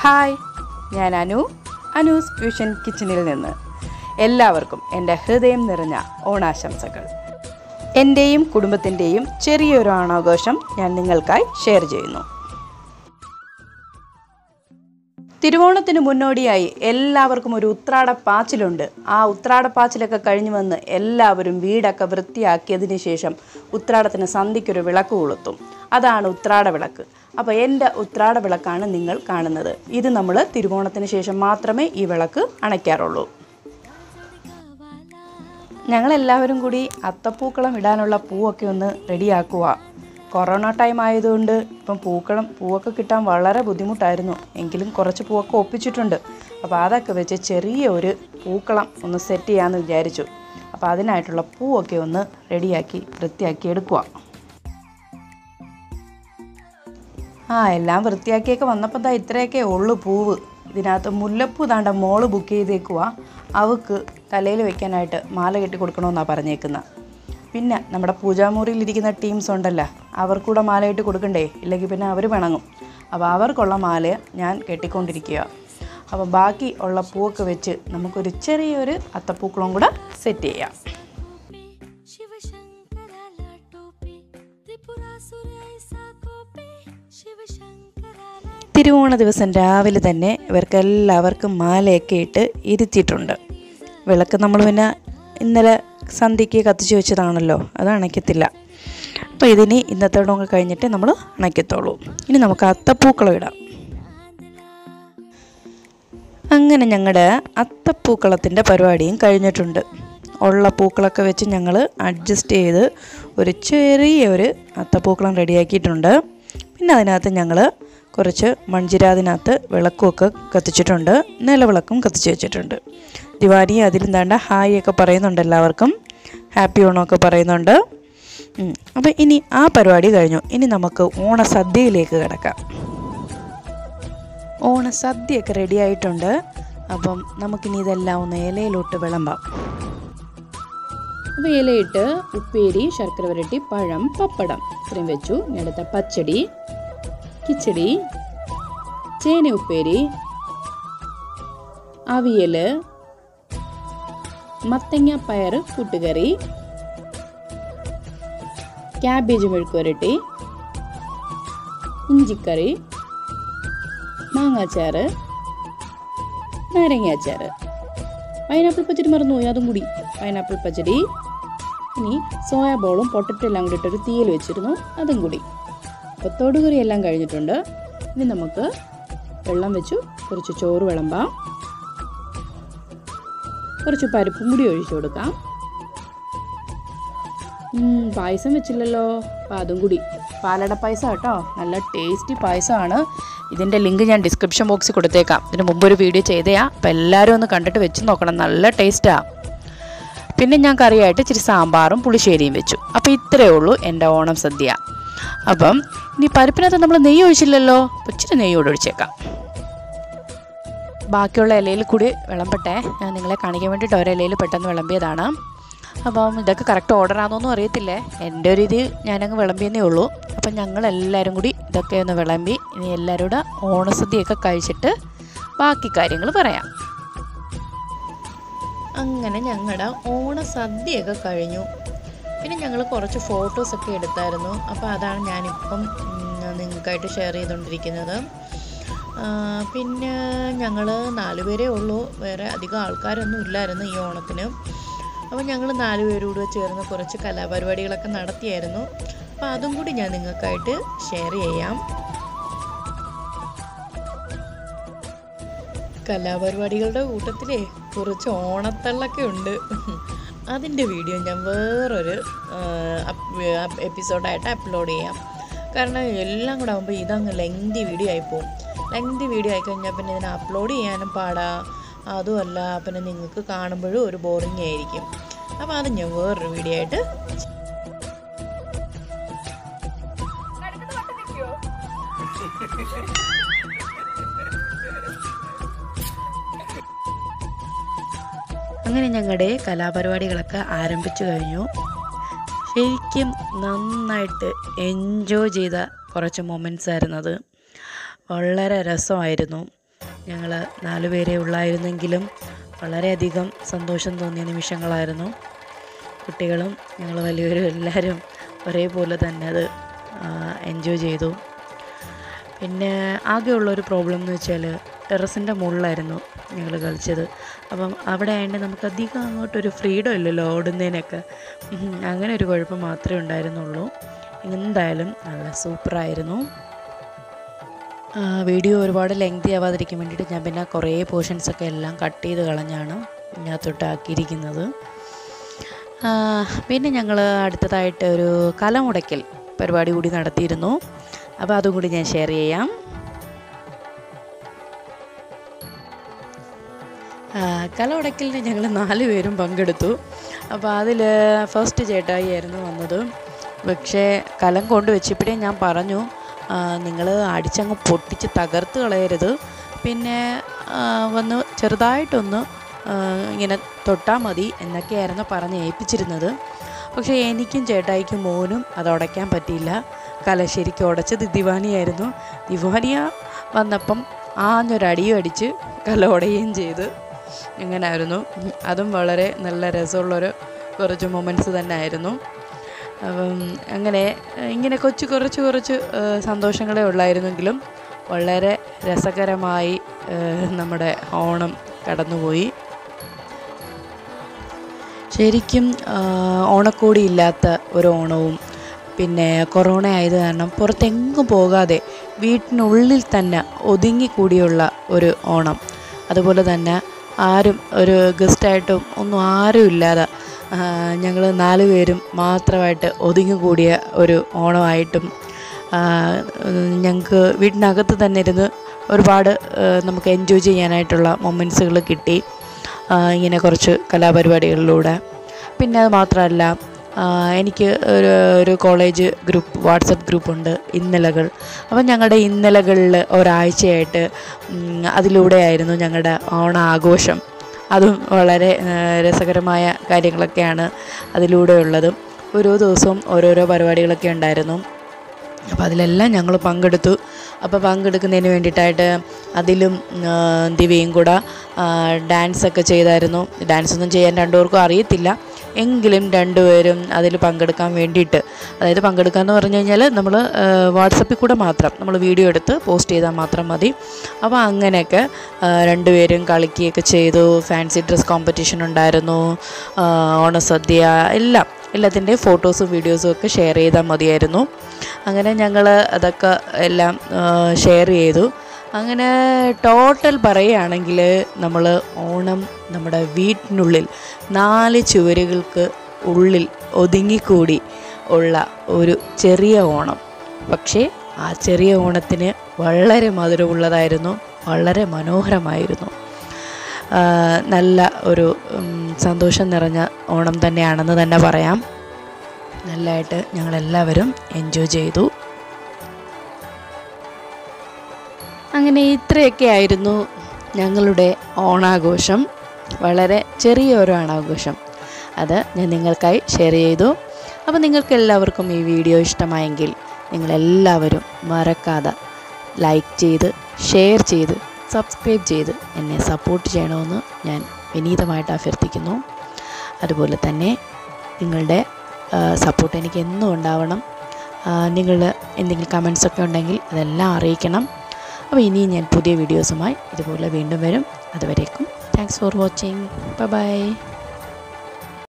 Hi ഞാൻ Anu Anu's fusion കിച്ചണിൽ നിന്ന് എല്ലാവർക്കും എൻ്റെ ഹൃദയം നിറഞ്ഞ ഓണാശംസകൾ എൻ്റെയും കുടുംബത്തിൻ്റെയും ചെറിയൊരു ഓണാഘോഷം ഞാൻ നിങ്ങൾക്കായി ഷെയർ ചെയ്യുന്നു തിരുവോണത്തിന് മുന്നോടിയായി എല്ലാവർക്കും ഒരു ഉത്രാട പാച്ചിലുണ്ട് ആ ഉത്രാട പാച്ചിലൊക്കെ കഴിഞ്ഞു വന്ന് എല്ലാവരും വീടൊക്കെ വൃത്തിയാക്കിയതിന് ശേഷം ഉത്രാടത്തിന് സന്ധിക്കൊരു വിളക്ക് കൊളുത്തും അതാണ് ഉത്രാട വിളക്ക് അപ്പോൾ എൻ്റെ ഉത്രാട വിളക്കാണ് നിങ്ങൾ കാണുന്നത് ഇത് നമ്മൾ തിരുവോണത്തിന് ശേഷം മാത്രമേ ഈ വിളക്ക് അണയ്ക്കാറുള്ളൂ ഞങ്ങളെല്ലാവരും കൂടി അത്തപ്പൂക്കളം ഇടാനുള്ള പൂവൊക്കെ ഒന്ന് റെഡിയാക്കുക കൊറോണ ടൈം ആയതുകൊണ്ട് ഇപ്പം പൂക്കളം പൂവൊക്കെ കിട്ടാൻ വളരെ ബുദ്ധിമുട്ടായിരുന്നു എങ്കിലും കുറച്ച് പൂവൊക്കെ ഒപ്പിച്ചിട്ടുണ്ട് അപ്പോൾ അതൊക്കെ വെച്ച് ചെറിയ ഒരു പൂക്കളം ഒന്ന് സെറ്റ് ചെയ്യാമെന്ന് വിചാരിച്ചു അപ്പോൾ അതിനായിട്ടുള്ള പൂവൊക്കെ ഒന്ന് റെഡിയാക്കി വൃത്തിയാക്കി എടുക്കുക ആ എല്ലാം വൃത്തിയാക്കിയൊക്കെ വന്നപ്പോൾ ദാ ഇത്രയൊക്കെ ഉള്ളു പൂവ് ഇതിനകത്ത് മുല്ലപ്പൂ താണ്ട മോള് ബുക്ക് ചെയ്തേക്കുക അവക്ക് തലയിൽ വെക്കാനായിട്ട് മാല കെട്ടി കൊടുക്കണമെന്നാണ് പറഞ്ഞേക്കുന്നത് പിന്നെ നമ്മുടെ പൂജാമുറിയിലിരിക്കുന്ന ടീംസ് ഉണ്ടല്ലോ അവർക്കൂടെ മാലയിട്ട് കൊടുക്കണ്ടേ ഇല്ലെങ്കിൽ പിന്നെ അവർ പിണങ്ങും അപ്പോൾ അവർക്കുള്ള മാല ഞാൻ കെട്ടിക്കൊണ്ടിരിക്കുക അപ്പോൾ ബാക്കി ഉള്ള പൂവൊക്കെ വെച്ച് നമുക്കൊരു ചെറിയൊരു അത്തപ്പൂക്കളം കൂടെ സെറ്റ് ചെയ്യാം शिवशंकराला टोपे त्रिपुरासुरैसा कोपे शिवशंकराला തിരുവോണ ദിവസം രാവിലെ തന്നെ ഇവർക്കെല്ലാവർക്കും മാലയൊക്കെ ഇട്ട് ഇരുത്തിയിട്ടുണ്ട് വിളക്ക് നമ്മൾ പിന്നെ ഇന്നലെ സന്ധ്യയ്ക്ക് കത്തിച്ച് വെച്ചതാണല്ലോ അത് അണയ്ക്കത്തില്ല അപ്പോൾ ഇതിന് ഇന്നത്തോടൊക്കെ കഴിഞ്ഞിട്ട് നമ്മൾ അണയ്ക്കത്തുള്ളൂ ഇനി നമുക്ക് അത്തപ്പൂക്കളം ഇടാം അങ്ങനെ ഞങ്ങളുടെ അത്തപ്പൂക്കളത്തിൻ്റെ പരിപാടിയും കഴിഞ്ഞിട്ടുണ്ട് ഉള്ള പൂക്കളൊക്കെ വെച്ച് ഞങ്ങൾ അഡ്ജസ്റ്റ് ചെയ്ത് ഒരു ചെറിയ ഒരു അത്തപ്പൂക്കളം റെഡിയാക്കിയിട്ടുണ്ട് പിന്നെ അതിനകത്ത് ഞങ്ങൾ കുറച്ച് മൺചിരാതിനകത്ത് വിളക്കുമൊക്കെ കത്തിച്ചിട്ടുണ്ട് നിലവിളക്കും കത്തിച്ച് വെച്ചിട്ടുണ്ട് ദിവാലി അതിലും താണ്ട ഹായ് ഒക്കെ പറയുന്നുണ്ട് എല്ലാവർക്കും ഹാപ്പി ഓണമൊക്കെ പറയുന്നുണ്ട് ഉം. അപ്പോൾ ഇനി ആ പരിപാടി കഴിഞ്ഞു ഇനി നമുക്ക് ഓണസദ്യയിലേക്ക് കിടക്കാം ഓണസദ്യയൊക്കെ റെഡി ആയിട്ടുണ്ട് അപ്പം നമുക്കിനി ഇതെല്ലാം ഒന്ന് ഇലയിലോട്ട് വിളമ്പാം അപ്പോൾ ഇലയിട്ട് ഉപ്പേരി ശർക്കര വരട്ടി പഴം പപ്പടം ഇത്രയും വെച്ചു ഇനി അടുത്ത പച്ചടി കിച്ചടി ചേന ഉപ്പേരി അവിയൽ മത്തങ്ങ പയർ കൂട്ടുകറി ക്യാബേജ് മെഴുക്കുവരട്ടി ഇഞ്ചിക്കറി മാങ്ങാച്ചാറ് നാരങ്ങാച്ചാറ് പൈനാപ്പിൾ പച്ചടി മറന്നുപോയി അതും കൂടി പൈനാപ്പിൾ പച്ചടി ഇനി സോയാ ബോളും പൊട്ടറ്റോ എല്ലാം കൂടി ഇട്ടൊരു തീയിൽ വെച്ചിരുന്നു അതും കൂടി അപ്പോൾ തൊടുകറി എല്ലാം കഴിഞ്ഞിട്ടുണ്ട് ഇനി നമുക്ക് വെള്ളം വെച്ചു കുറച്ച് ചോറ് വിളമ്പാം കുറച്ച് പരിപ്പും കൂടി ഒഴിച്ചു കൊടുക്കാം ഉം, പായസം വെച്ചില്ലല്ലോ അപ്പം അതും കൂടി പാലട പായസം കേട്ടോ നല്ല ടേസ്റ്റി പായസമാണ് ഇതിൻ്റെ ലിങ്ക് ഞാൻ ഡിസ്ക്രിപ്ഷൻ ബോക്സിൽ കൊടുത്തേക്കാം ഇതിന് മുമ്പ് ഒരു വീഡിയോ ചെയ്തയാ അപ്പം എല്ലാവരും ഒന്ന് കണ്ടിട്ട് വെച്ച് നോക്കണം നല്ല ടേസ്റ്റാണ് പിന്നെ ഞാൻ കറിയായിട്ട് ഇച്ചിരി സാമ്പാറും പുളിശ്ശേരിയും വെച്ചു അപ്പോൾ ഇത്രയേ ഉള്ളൂ എൻ്റെ ഓണം സദ്യ അപ്പം ഇനി പരിപ്പിനകത്ത് നമ്മൾ നെയ്യ് ഒഴിച്ചില്ലല്ലോ അപ്പോൾ ഇച്ചിരി നെയ്യ് കൂടെ ഒഴിച്ചേക്കാം ബാക്കിയുള്ള ഇലയിൽ കൂടി വിളമ്പട്ടെ ഞാൻ നിങ്ങളെ കാണിക്കാൻ വേണ്ടിയിട്ട് ഒരിലയിൽ പെട്ടെന്ന് വിളമ്പിയതാണ് അപ്പം ഇതൊക്കെ കറക്റ്റ് ഓർഡർ ആണെന്നൊന്നും അറിയത്തില്ലേ എൻ്റെ ഒരു ഇത് ഞാനങ്ങ് വിളമ്പിയെന്നേ ഉള്ളൂ അപ്പം ഞങ്ങളെല്ലാവരും കൂടി ഇതൊക്കെ ഒന്ന് വിളമ്പി ഇനി എല്ലാവരും കൂടെ ഓണസദ്യയൊക്കെ കഴിച്ചിട്ട് ബാക്കി കാര്യങ്ങൾ പറയാം അങ്ങനെ ഞങ്ങളുടെ ഓണസദ്യയൊക്കെ കഴിഞ്ഞു പിന്നെ ഞങ്ങൾ കുറച്ച് ഫോട്ടോസൊക്കെ എടുത്തായിരുന്നു അപ്പോൾ അതാണ് ഞാനിപ്പം ഉം, നിങ്ങൾക്കായിട്ട് ഷെയർ ചെയ്തുകൊണ്ടിരിക്കുന്നത് ആ, പിന്നെ ഞങ്ങൾ നാലുപേരേ ഉള്ളൂ വേറെ അധികം ആൾക്കാരൊന്നും ഇല്ലായിരുന്നു ഈ ഓണത്തിന് അപ്പോൾ ഞങ്ങൾ നാലുപേരൂടെ ചേർന്ന് കുറച്ച് കലാപരിപാടികളൊക്കെ നടത്തിയായിരുന്നു അപ്പോൾ അതും കൂടി ഞാൻ നിങ്ങൾക്കായിട്ട് ഷെയർ ചെയ്യാം കലാപരിപാടികളുടെ കൂട്ടത്തിലേ കുറച്ച് ഓണത്തള്ളൊക്കെ ഉണ്ട് അതിൻ്റെ വീഡിയോ ഞാൻ വേറൊരു എപ്പിസോഡായിട്ട് അപ്ലോഡ് ചെയ്യാം കാരണം എല്ലാം കൂടെ ആകുമ്പോൾ ഇതങ്ങ് ലെങ്തി വീഡിയോ ആയിപ്പോവും ലെങ്തി വീഡിയോ ആയിക്കഴിഞ്ഞാൽ പിന്നെ ഇതിനെ അപ്ലോഡ് ചെയ്യാനും പാടാ അതുമല്ല പിന്നെ നിങ്ങൾക്ക് കാണുമ്പോഴും ഒരു ബോറിംഗ് ആയിരിക്കും അപ്പോൾ അത് ഞാൻ വേറൊരു വീഡിയോ ആയിട്ട് അങ്ങനെ ഞങ്ങളുടെ കലാപരിപാടികളൊക്കെ ആരംഭിച്ചു കഴിഞ്ഞു ശരിക്കും നന്നായിട്ട് എൻജോയ് ചെയ്ത കുറച്ച് മൊമെൻറ്റ്സ് ആയിരുന്നത് വളരെ രസമായിരുന്നു ഞങ്ങൾ നാല് പേരേ ഉള്ളായിരുന്നെങ്കിലും വളരെയധികം സന്തോഷം തോന്നിയ നിമിഷങ്ങളായിരുന്നു കുട്ടികളും ഞങ്ങൾ വലിയവരും എല്ലാവരും ഒരേപോലെ തന്നെ അത് എൻജോയ് ചെയ്തു പിന്നെ ആകെയുള്ളൊരു പ്രോബ്ലം എന്ന് വെച്ചാൽ ടെറസിൻ്റെ മുകളിലായിരുന്നു ഞങ്ങൾ കളിച്ചത് അപ്പം അവിടെ ആയതുകൊണ്ട് നമുക്ക് അധികം അങ്ങോട്ടൊരു ഫ്രീഡം ഇല്ലല്ലോ ഓടുന്നതിനൊക്കെ ഉം, അങ്ങനെ ഒരു കുഴപ്പം മാത്രമേ ഉണ്ടായിരുന്നുള്ളൂ എന്തായാലും നല്ല സൂപ്പറായിരുന്നു ആ, വീഡിയോ ഒരുപാട് ലെങ്തി ആവാതിരിക്കാൻ വേണ്ടിയിട്ട് ഞാൻ പിന്നെ കുറേ പോർഷൻസൊക്കെ എല്ലാം കട്ട് ചെയ്ത് കളഞ്ഞാണ് ഇതിനകത്തോട്ട് ആക്കിയിരിക്കുന്നത് ആ, പിന്നെ ഞങ്ങൾ അടുത്തതായിട്ട് ഒരു കലമുടയ്ക്കൽ പരിപാടി കൂടി നടത്തിയിരുന്നു അപ്പോൾ അതും കൂടി ഞാൻ ഷെയർ ചെയ്യാം ആ, കലമുടയ്ക്കലിന് ഞങ്ങൾ നാല് പേരും പങ്കെടുത്തു അപ്പോൾ അതിൽ ഫസ്റ്റ് ചേട്ടായി ആയിരുന്നു വന്നത് പക്ഷേ കലം കൊണ്ട് വെച്ചപ്പോഴേ ഞാൻ പറഞ്ഞു നിങ്ങൾ അടിച്ചങ്ങ് പൊട്ടിച്ച് തകർത്ത് കളയരുത് പിന്നെ ആ, വന്ന് ചെറുതായിട്ടൊന്ന് ആ, ഇങ്ങനെ തൊട്ടാൽ മതി എന്നൊക്കെയായിരുന്നു പറഞ്ഞ് ഏൽപ്പിച്ചിരുന്നത് പക്ഷേ എനിക്കും ചേട്ടായിക്കും മോനും അത് ഉടയ്ക്കാൻ പറ്റിയില്ല കല ശരിക്കും ഉടച്ചത് ദിവാനിയായിരുന്നു ദിവാനിയ വന്നപ്പം ആഞ്ഞൊരടിയും അടിച്ച് കല ഉടയുകയും ചെയ്ത് ഇങ്ങനായിരുന്നു അതും വളരെ നല്ല രസമുള്ളൊരു കുറച്ച് മൊമെൻറ്റ്സ് തന്നെ ആയിരുന്നു അപ്പം അങ്ങനെ ഏഹ്, ഇങ്ങനെ കൊച്ചു കുറച്ച് കുറച്ച് ഏഹ്, സന്തോഷങ്ങളേ ഉള്ളായിരുന്നെങ്കിലും വളരെ രസകരമായി ഏഹ്, നമ്മുടെ ഓണം കടന്നുപോയി ശരിക്കും ആ, ഓണക്കോടി ഇല്ലാത്ത ഒരു ഓണവും പിന്നെ കൊറോണ ആയത് കാരണം പുറത്തെങ്ങും പോകാതെ വീട്ടിനുള്ളിൽ തന്നെ ഒതുങ്ങിക്കൂടിയുള്ള ഒരു ഓണം അതുപോലെ തന്നെ ആരും ഒരു ഗസ്റ്റായിട്ടും ഒന്നും ആരും ഇല്ലാതെ ഞങ്ങൾ നാല് പേരും മാത്രമായിട്ട് ഒതുങ്ങിക്കൂടിയ ഒരു ഓണമായിട്ടും ഞങ്ങൾക്ക് വീട്ടിനകത്ത് തന്നെ ഇരുന്ന് ഒരുപാട് ആ, നമുക്ക് എൻജോയ് ചെയ്യാനായിട്ടുള്ള മൊമെൻറ്റ്സുകൾ കിട്ടി ആ, ഇങ്ങനെ കുറച്ച് കലാപരിപാടികളിലൂടെ പിന്നെ അത് മാത്രമല്ല ആ, എനിക്ക് ഒരു ഒരു കോളേജ് ഗ്രൂപ്പ് വാട്സപ്പ് ഗ്രൂപ്പുണ്ട് ഇന്നലകൾ അപ്പം ഞങ്ങളുടെ ഇന്നലകളിൽ ഒരാഴ്ചയായിട്ട് ഉം, അതിലൂടെയായിരുന്നു ഞങ്ങളുടെ ഓണ ആഘോഷം അതും വളരെ ആ, രസകരമായ കാര്യങ്ങളൊക്കെയാണ് അതിലൂടെ ഉള്ളത് ഓരോ ദിവസവും ഓരോരോ പരിപാടികളൊക്കെ ഉണ്ടായിരുന്നു അപ്പോൾ അതിലെല്ലാം ഞങ്ങൾ പങ്കെടുത്തു അപ്പോൾ പങ്കെടുക്കുന്നതിന് വേണ്ടിയിട്ടായിട്ട് അതിലും ആ, ദിവ്യയും കൂടെ ഡാൻസൊക്കെ ചെയ്തായിരുന്നു ഡാൻസ് ഒന്നും ചെയ്യാൻ രണ്ടുപേർക്കും അറിയത്തില്ല എങ്കിലും രണ്ടുപേരും അതിൽ പങ്കെടുക്കാൻ വേണ്ടിയിട്ട് അതായത് പങ്കെടുക്കുക എന്ന് പറഞ്ഞു കഴിഞ്ഞാൽ നമ്മൾ വാട്സപ്പിൽ കൂടെ മാത്രം നമ്മൾ വീഡിയോ എടുത്ത് പോസ്റ്റ് ചെയ്താൽ മാത്രം മതി അപ്പോൾ അങ്ങനെയൊക്കെ ആ, രണ്ടുപേരും കളിക്കുകയൊക്കെ ചെയ്തു ഫാൻസി ഡ്രസ് കോമ്പറ്റീഷൻ ഉണ്ടായിരുന്നു ആ, ഓണസദ്യ എല്ലാം എല്ലാത്തിൻ്റെയും ഫോട്ടോസും വീഡിയോസും ഒക്കെ ഷെയർ ചെയ്താൽ മതിയായിരുന്നു അങ്ങനെ ഞങ്ങൾ അതൊക്കെ എല്ലാം ഷെയർ ചെയ്തു അങ്ങനെ ടോട്ടൽ പറയുകയാണെങ്കിൽ നമ്മൾ ഓണം നമ്മുടെ വീട്ടിനുള്ളിൽ നാല് ചുവരുകൾക്ക് ഉള്ളിൽ ഒതുങ്ങിക്കൂടി ഉള്ള ഒരു ചെറിയ ഓണം പക്ഷേ ആ ചെറിയ ഓണത്തിന് വളരെ മധുരമുള്ളതായിരുന്നു വളരെ മനോഹരമായിരുന്നു ആ, നല്ല ഒരു ഉം, സന്തോഷം നിറഞ്ഞ ഓണം തന്നെയാണെന്ന് തന്നെ പറയാം നല്ലതായിട്ട് ഞങ്ങളെല്ലാവരും എൻജോയ് ചെയ്തു അങ്ങനെ ഇത്രയൊക്കെ ആയിരുന്നു ഞങ്ങളുടെ ഓണാഘോഷം വളരെ ചെറിയൊരു ഓണാഘോഷം അത് ഞാൻ നിങ്ങൾക്കായി ഷെയർ ചെയ്തു അപ്പോൾ നിങ്ങൾക്ക് എല്ലാവർക്കും ഈ വീഡിയോ ഇഷ്ടമായെങ്കിൽ നിങ്ങളെല്ലാവരും മറക്കാതെ ലൈക്ക് ചെയ്ത് ഷെയർ ചെയ്ത് സബ്സ്ക്രൈബ് ചെയ്ത് എന്നെ സപ്പോർട്ട് ചെയ്യണമെന്ന് ഞാൻ വിനീതമായിട്ട് അഭ്യർത്ഥിക്കുന്നു അതുപോലെ തന്നെ നിങ്ങളുടെ സപ്പോർട്ട് എനിക്ക് എന്നും ഉണ്ടാവണം നിങ്ങൾ എന്തെങ്കിലും കമൻസ് ഒക്കെ ഉണ്ടെങ്കിൽ അതെല്ലാം അറിയിക്കണം അപ്പോൾ ഇനിയും ഞാൻ പുതിയ വീഡിയോസുമായി ഇതുപോലെ വീണ്ടും വരും അതുവരേക്കും താങ്ക്സ് ഫോർ വാച്ചിങ് ബൈ